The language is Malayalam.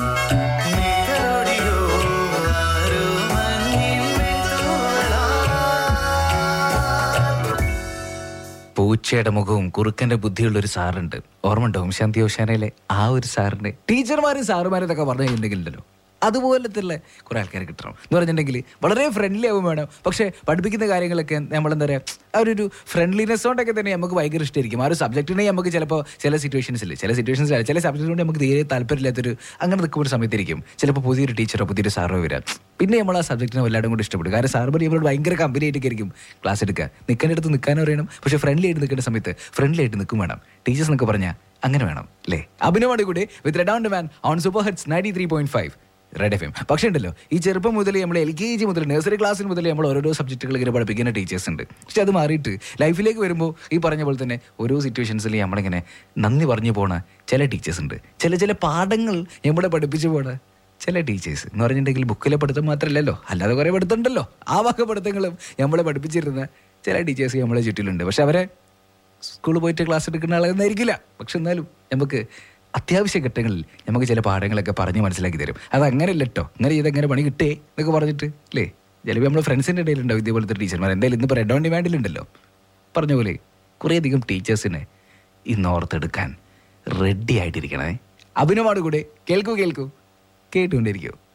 നിഴലോടിയോ ആരോ മഞ്ഞിൻ വെൺതൂവലാൽ. പൂച്ചയുടെ മുഖവും കുറുക്കന്റെ ബുദ്ധിയുള്ള ഒരു സാറുണ്ട് ഓർമ്മ ഉണ്ടോ ശാന്തി ഓശാനയിലെ ആ ഒരു സാറിന്റെ ടീച്ചർമാരും സാറുമാരും ഇതൊക്കെ പറഞ്ഞു കഴിഞ്ഞിട്ടുണ്ടെങ്കിലല്ലോ അതുപോലത്തെ ഉള്ള കുറെ ആൾക്കാരെ കിട്ടണം എന്ന് പറഞ്ഞിട്ടുണ്ടെങ്കിൽ വളരെ ഫ്രണ്ട്ലി ആവും വേണം പക്ഷേ പഠിപ്പിക്കുന്ന കാര്യങ്ങളൊക്കെ നമ്മളെന്താ പറയുക ആ ഒരു ഫ്രണ്ട്ലിനെസ് കൊണ്ടൊക്കെ തന്നെ നമുക്ക് ഭയങ്കര ഇഷ്ടമായിരിക്കും ആ ഒരു സബ്ജക്റ്റിനെ നമുക്ക് ചിലപ്പോൾ ചില സിറ്റുവേഷൻസിൽ ചില സിറ്റുവേഷൻസിൽ ചില സബ്ജക്റ്റിനോട് നമുക്ക് തീരെ താല്പര്യമില്ലാത്തൊരു അങ്ങനെ നിൽക്കുന്ന ഒരു സമയത്തിരിക്കും ചിലപ്പോൾ പുതിയൊരു ടീച്ചറോ പുതിയൊരു സാറോ വരാം പിന്നെ നമ്മൾ ആ സബ്ജക്റ്റിനെ വല്ലാണ്ടും കൂടി ഇഷ്ടപ്പെടും കാരണം സാർ പറയും നമ്മളോട് ഭയങ്കര കമ്പനി ആയിട്ടൊക്കെ ആയിരിക്കും ക്ലാസ് എടുക്കുക നിൽക്കേണ്ട അടുത്ത് നിൽക്കാനും അറിയണം പക്ഷേ ഫ്രണ്ട്ലി ആയിട്ട് നിൽക്കേണ്ട സമയത്ത് ഫ്രണ്ട്ലി ആയിട്ട് നിൽക്കും വേണം ടീച്ചേഴ്സ് എന്നൊക്കെ പറഞ്ഞാൽ അങ്ങനെ വേണം അല്ലേ അഭിനവാണ് കൂടെ with redound man on super heads ninety three point five Red FM എം പക്ഷേ ഉണ്ടല്ലോ ഈ ചെറുപ്പം മുതൽ നമ്മൾ എൽ കെ ജി മുതൽ നഴ്സറി ക്ലാസ്സിൽ മുതൽ നമ്മൾ ഓരോ സബ്ജക്റ്റുകൾ ഇങ്ങനെ പഠിപ്പിക്കുന്ന ടീച്ചേഴ്സ് ഉണ്ട് പക്ഷെ അത് മാറിയിട്ട് ലൈഫിലേക്ക് വരുമ്പോൾ ഈ പറഞ്ഞ പോലെ തന്നെ ഓരോ സിറ്റുവേഷൻസിൽ നമ്മളിങ്ങനെ നന്ദി പറഞ്ഞു പോണ ചില ടീച്ചേഴ്സ് ഉണ്ട് ചില ചില പാഠങ്ങൾ നമ്മളെ പഠിപ്പിച്ചു പോണ ചില ടീച്ചേഴ്സ് എന്ന് പറഞ്ഞിട്ടുണ്ടെങ്കിൽ ബുക്കിലെ പഠിത്തം മാത്രമല്ലല്ലോ അല്ലാതെ കുറേ പഠിത്തമുണ്ടല്ലോ ആ വക പഠിത്തങ്ങളും നമ്മളെ പഠിപ്പിച്ചിരുന്ന ചില ടീച്ചേഴ്സ് നമ്മളെ ചുറ്റിലുണ്ട് പക്ഷെ അവരെ സ്കൂളിൽ പോയിട്ട് ക്ലാസ് എടുക്കുന്ന ആളെന്നായിരിക്കില്ല പക്ഷെ എന്നാലും നമുക്ക് അത്യാവശ്യ ഘട്ടങ്ങളിൽ നമുക്ക് ചില പാഠങ്ങളൊക്കെ പറഞ്ഞ് മനസ്സിലാക്കി തരും അത് അങ്ങനെയല്ല കേട്ടോ ഇങ്ങനെ ചെയ്ത് എങ്ങനെ പണി കിട്ടേ എന്നൊക്കെ പറഞ്ഞിട്ട് അല്ലേ ചിലപ്പോൾ നമ്മുടെ ഫ്രണ്ട്സിൻ്റെ ഇടയിലുണ്ടാവും ഇതേപോലത്തെ ടീച്ചർമാർ എന്തായാലും ഇന്നിപ്പോൾ റെഡ് ഓൺ ഡിമാൻഡിലുണ്ടല്ലോ പറഞ്ഞ പോലെ കുറേയധികം ടീച്ചേഴ്സിനെ ഇന്ന് ഓർത്തെടുക്കാൻ റെഡി ആയിട്ടിരിക്കണേ അഭിനവാണ് കൂടെ കേൾക്കൂ കേൾക്കൂ കേട്ടുകൊണ്ടിരിക്കൂ